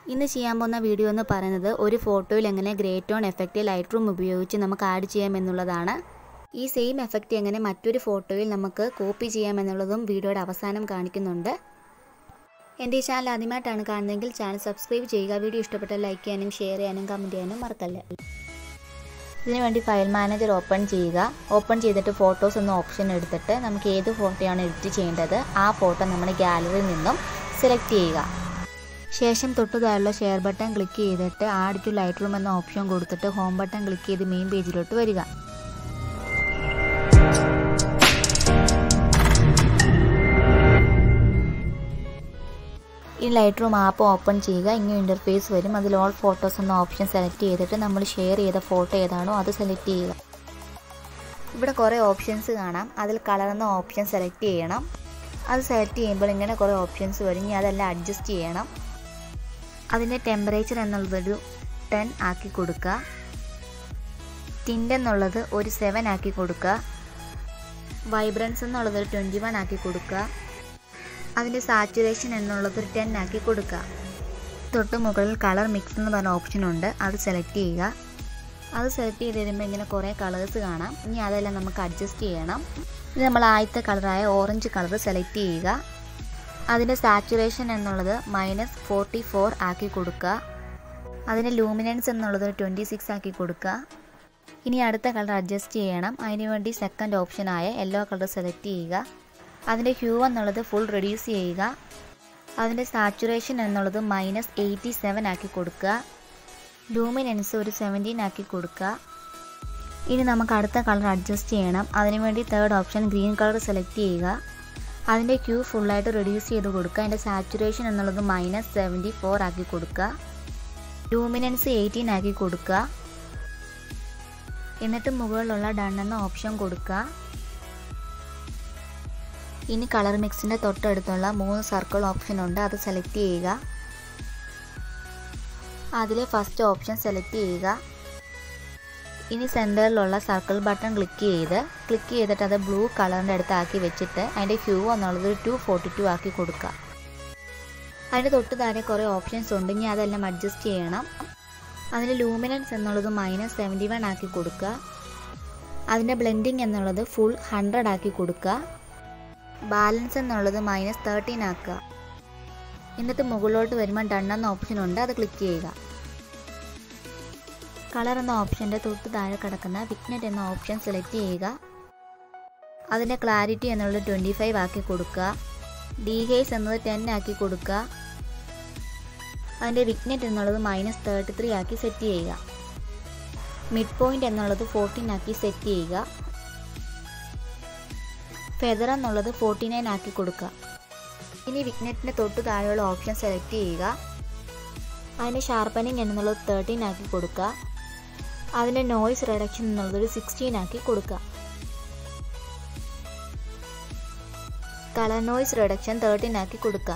ഇന്ന് ചെയ്യാൻ പോകുന്ന വീഡിയോ എന്ന് പറയുന്നത് ഒരു ഫോട്ടോയിൽ എങ്ങനെ great on effect Lightroom ഉപയോഗിച്ച് നമുക്ക് ആഡ് ചെയ്യാം എന്നുള്ളതാണ് ഈ സെയിം എഫക്റ്റ് എങ്ങനെ മറ്റൊരു ഫോട്ടോയിൽ നമുക്ക് കോപ്പി ചെയ്യാം എന്നുള്ളതും വീഡിയോയുടെ അവസാനം കാണിക്കുന്നുണ്ട് എൻ്റെ ഈ ചാനൽ ആദ്യമായിട്ടാണ് കാണുന്നതെങ്കിൽ ചാനൽ സബ്സ്ക്രൈബ് ചെയ്യുക വീഡിയോ ഇഷ്ടപ്പെട്ടാൽ ലൈക്ക് ചെയ്യാനും ഷെയർ ചെയ്യാനും കമൻറ്റ് ചെയ്യാനും മറക്കല്ല ഇതിനുവേണ്ടി ഫയൽ മാനേജർ ഓപ്പൺ ചെയ്യുക ഓപ്പൺ ചെയ്തിട്ട് ഫോട്ടോസ് എന്ന ഓപ്ഷൻ എടുത്തിട്ട് നമുക്ക് ഏത് ഫോട്ടോയാണ് എഡിറ്റ് ചെയ്യേണ്ടത് ആ ഫോട്ടോ നമ്മുടെ ഗാലറിയിൽ നിന്നും സെലക്ട് ചെയ്യുക ശേഷം തൊട്ടു താഴെയുള്ള ഷെയർ ബട്ടൺ ക്ലിക്ക് ചെയ്തിട്ട് ആഡ് ടു ലൈറ്റ് റൂം എന്ന ഓപ്ഷൻ കൊടുത്തിട്ട് ഹോം ബട്ടൺ ക്ലിക്ക് ചെയ്ത് മെയിൻ പേജിലോട്ട് വരിക ഈ ലൈറ്റ് റൂം ആപ്പ് ഓപ്പൺ ചെയ്യുക ഇങ്ങനെ ഇൻ്റർഫേസ് വരും അതിൽ ഓൾ ഫോട്ടോസ് എന്ന ഓപ്ഷൻ സെലക്ട് ചെയ്തിട്ട് നമ്മൾ ഷെയർ ചെയ്ത ഫോട്ടോ ഏതാണോ അത് സെലക്ട് ചെയ്യുക ഇവിടെ കുറേ ഓപ്ഷൻസ് കാണാം അതിൽ കളർ എന്ന ഓപ്ഷൻ സെലക്ട് ചെയ്യണം അത് സെലക്ട് ചെയ്യുമ്പോൾ ഇങ്ങനെ കുറേ ഓപ്ഷൻസ് വരും ഇനി അതെല്ലാം അഡ്ജസ്റ്റ് ചെയ്യണം അതിൻ്റെ ടെമ്പറേച്ചർ എന്നുള്ളതൊരു ടെൻ ആക്കി കൊടുക്കുക ടിൻ്റ് എന്നുള്ളത് ഒരു സെവൻ ആക്കി കൊടുക്കുക വൈബ്രൻസ് എന്നുള്ളത് ഒരു ട്വൻറ്റി വൺ ആക്കി കൊടുക്കുക അതിൻ്റെ സാച്ചുറേഷൻ എന്നുള്ളത് ഒരു ടെൻ ആക്കി കൊടുക്കുക തൊട്ട് മുകളിൽ കളർ മിക്സ് എന്ന് പറഞ്ഞ ഓപ്ഷൻ ഉണ്ട് അത് സെലക്ട് ചെയ്യുക അത് സെലക്ട് ചെയ്ത് കഴിയുമ്പോൾ ഇങ്ങനെ കുറേ കളേഴ്സ് കാണാം ഇനി അതെല്ലാം നമുക്ക് അഡ്ജസ്റ്റ് ചെയ്യണം ഇത് നമ്മൾ ആദ്യത്തെ കളറായ ഓറഞ്ച് കളർ സെലക്ട് ചെയ്യുക അതിൻ്റെ സാച്ചുറേഷൻ എന്നുള്ളത് മൈനസ് ഫോർട്ടി ഫോർ ആക്കി കൊടുക്കുക അതിൻ്റെ ലൂമിനൻസ് എന്നുള്ളത് ട്വൻറ്റി സിക്സ് ആക്കി കൊടുക്കുക ഇനി അടുത്ത കളർ അഡ്ജസ്റ്റ് ചെയ്യണം അതിന് വേണ്ടി സെക്കൻഡ് ഓപ്ഷനായ യെല്ലോ കളർ സെലക്ട് ചെയ്യുക അതിൻ്റെ ഹ്യൂ എന്നുള്ളത് ഫുൾ റെഡ്യൂസ് ചെയ്യുക അതിൻ്റെ സാച്ചുറേഷൻ എന്നുള്ളത് മൈനസ് എയ്റ്റി സെവൻ ആക്കി കൊടുക്കുക ലൂമിനൻസ് ഒരു സെവൻറ്റീൻ ആക്കി കൊടുക്കുക ഇനി നമുക്ക് അടുത്ത കളർ അഡ്ജസ്റ്റ് ചെയ്യണം അതിനുവേണ്ടി third option green colour select ചെയ്യുക അതിൻ്റെ ക്യൂ ഫുള്ളായിട്ട് റെഡ്യൂസ് ചെയ്ത് കൊടുക്കുക അതിൻ്റെ സാച്ചുറേഷൻ എന്നുള്ളത് മൈനസ് സെവൻറ്റി ഫോർ ആക്കി കൊടുക്കുക ലൂമിനൻസ് എയ്റ്റീൻ ആക്കി കൊടുക്കുക എന്നിട്ട് മുകളിലുള്ള ഡൺ എന്ന ഓപ്ഷൻ കൊടുക്കുക ഇനി കളർ മിക്സിൻ്റെ തൊട്ടടുത്തുള്ള മൂന്ന് സർക്കിൾ ഓപ്ഷൻ ഉണ്ട് അത് സെലക്ട് ചെയ്യുക അതിലെ ഫസ്റ്റ് ഓപ്ഷൻ സെലക്ട് ചെയ്യുക ഇനി സെൻറ്ററിലുള്ള സർക്കിൾ ബട്ടൺ ക്ലിക്ക് ചെയ്ത് ക്ലിക്ക് ചെയ്തിട്ട് അത് ബ്ലൂ കളറിൻ്റെ അടുത്ത് ആക്കി വെച്ചിട്ട് അതിൻ്റെ ഹ്യൂ എന്നുള്ളത് ഒരു ടു ഫോർട്ടി ടു ആക്കി കൊടുക്കുക അതിൻ്റെ തൊട്ട് താഴെ കുറേ ഓപ്ഷൻസ് ഉണ്ട് ഇനി അതെല്ലാം അഡ്ജസ്റ്റ് ചെയ്യണം അതിൻ്റെ ലൂമിനൻസ് എന്നുള്ളത് മൈനസ് സെവൻറ്റി വൺ ആക്കി കൊടുക്കുക അതിൻ്റെ ബ്ലെൻഡിങ് എന്നുള്ളത് ഫുൾ ഹൺഡ്രഡ് ആക്കി കൊടുക്കുക ബാലൻസ് എന്നുള്ളത് മൈനസ് തേർട്ടീൻ ആക്കുക എന്നിട്ട് മുകളിലോട്ട് വരുമ്പോൾ ഡൺ എന്ന ഓപ്ഷൻ ഉണ്ട് അത് ക്ലിക്ക് ചെയ്യുക കളർ എന്ന ഓപ്ഷൻ്റെ തൊട്ട് താഴെ കിടക്കുന്ന വിഗ്നറ്റ് എന്ന ഓപ്ഷൻ സെലക്ട് ചെയ്യുക അതിൻ്റെ ക്ലാരിറ്റി എന്നുള്ളത് ട്വൻറ്റി ഫൈവ് ആക്കി കൊടുക്കുക ഡി ഹേസ് എന്നത് ടെൻ ആക്കി കൊടുക്കുക അതിൻ്റെ വിഗ്നറ്റ് എന്നുള്ളത് മൈനസ് തേർട്ടി ത്രീ ആക്കി സെറ്റ് ചെയ്യുക മിഡ് പോയിൻ്റ് എന്നുള്ളത് ഫോർട്ടീൻ ആക്കി സെറ്റ് ചെയ്യുക ഫെദർ എന്നുള്ളത് ഫോർട്ടി നയൻ ആക്കി കൊടുക്കുക ഇനി വിഗ്നറ്റിൻ്റെ തൊട്ട് താഴെയുള്ള ഓപ്ഷൻ സെലക്ട് ചെയ്യുക അതിൻ്റെ ഷാർപ്പനിങ് എന്നുള്ളത് തേർട്ടീൻ ആക്കി കൊടുക്കുക അതിൻ്റെ നോയ്സ് റിഡക്ഷൻ എന്നുള്ളത് ഒരു സിക്സ്റ്റീൻ ആക്കി കൊടുക്കുക കളർ നോയ്സ് റിഡക്ഷൻ തേർട്ടീൻ ആക്കി കൊടുക്കുക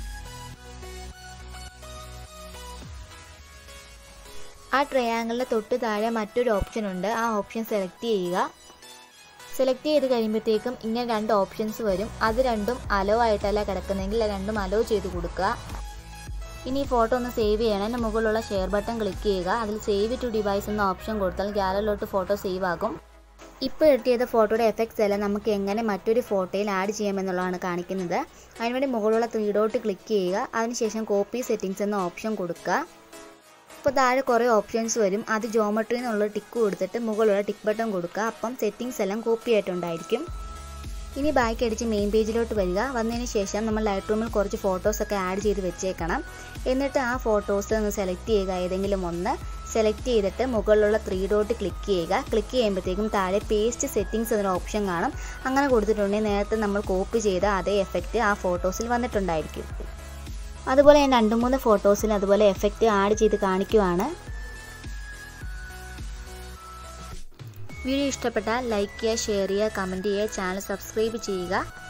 ആ ട്രയാങ്കിളിൻ്റെ തൊട്ട് താഴെ മറ്റൊരു ഓപ്ഷൻ ഉണ്ട് ആ ഓപ്ഷൻ സെലക്ട് ചെയ്യുക സെലക്ട് ചെയ്ത് കഴിയുമ്പോഴത്തേക്കും ഇങ്ങനെ രണ്ട് ഓപ്ഷൻസ് വരും അത് രണ്ടും അലോ ആയിട്ടല്ല കിടക്കുന്നതെങ്കിൽ രണ്ടും അലോ ചെയ്ത് കൊടുക്കുക ഇനി ഈ ഫോട്ടോ ഒന്ന് സേവ് ചെയ്യണം അതിൻ്റെ മുകളിലുള്ള ഷെയർ ബട്ടൺ ക്ലിക്ക് ചെയ്യുക അതിൽ സേവ് ടു ഡിവൈസ് എന്ന ഓപ്ഷൻ കൊടുത്താൽ ഗ്യാലറിലോട്ട് ഫോട്ടോ സേവ് ആകും ഇപ്പോൾ എഡിറ്റ് ചെയ്ത ഫോട്ടോയുടെ എഫക്ട്സ് എല്ലാം നമുക്ക് എങ്ങനെ മറ്റൊരു ഫോട്ടോയിൽ ആഡ് ചെയ്യാമെന്നുള്ളതാണ് കാണിക്കുന്നത് അതിനുവേണ്ടി മുകളിലുള്ള ത്രീ ഡോട്ട് ക്ലിക്ക് ചെയ്യുക അതിനുശേഷം കോപ്പി സെറ്റിങ്സ് എന്ന ഓപ്ഷൻ കൊടുക്കുക ഇപ്പോൾ താഴെ കുറേ ഓപ്ഷൻസ് വരും അത് ജോമെട്രി എന്നുള്ള ടിക്ക് കൊടുത്തിട്ട് മുകളിലുള്ള ടിക്ക് ബട്ടൺ കൊടുക്കുക അപ്പം സെറ്റിങ്സ് എല്ലാം കോപ്പി ആയിട്ടുണ്ടായിരിക്കും ഇനി ബാക്ക് അടിച്ച് മെയിൻ പേജിലോട്ട് വരിക വന്നതിന് ശേഷം നമ്മൾ ലൈറ്റ് റൂമിൽ കുറച്ച് ഫോട്ടോസൊക്കെ ആഡ് ചെയ്ത് വെച്ചേക്കണം എന്നിട്ട് ആ ഫോട്ടോസ് ഒന്ന് സെലക്ട് ചെയ്യുക ഏതെങ്കിലും ഒന്ന് സെലക്ട് ചെയ്തിട്ട് മുകളിലുള്ള ത്രീ ഡോട്ട് ക്ലിക്ക് ചെയ്യുക ക്ലിക്ക് ചെയ്യുമ്പോഴത്തേക്കും താഴെ പേസ്റ്റ് സെറ്റിങ്സ് എന്നൊരു ഓപ്ഷൻ കാണും അങ്ങനെ കൊടുത്തിട്ടുണ്ടെങ്കിൽ നേരത്തെ നമ്മൾ കോപ്പി ചെയ്ത അതേ എഫക്റ്റ് ആ ഫോട്ടോസിൽ വന്നിട്ടുണ്ടായിരിക്കും അതുപോലെ ഞാൻ രണ്ട് മൂന്ന് ഫോട്ടോസിൽ അതുപോലെ എഫക്റ്റ് ആഡ് ചെയ്ത് കാണിക്കുവാണ് വീഡിയോ ഇഷ്ടപ്പെട്ടാൽ ലൈക്ക് ചെയ്യുക ഷെയർ ചെയ്യുക കമൻറ്റ് ചെയ്യുക ചാനൽ സബ്സ്ക്രൈബ് ചെയ്യുക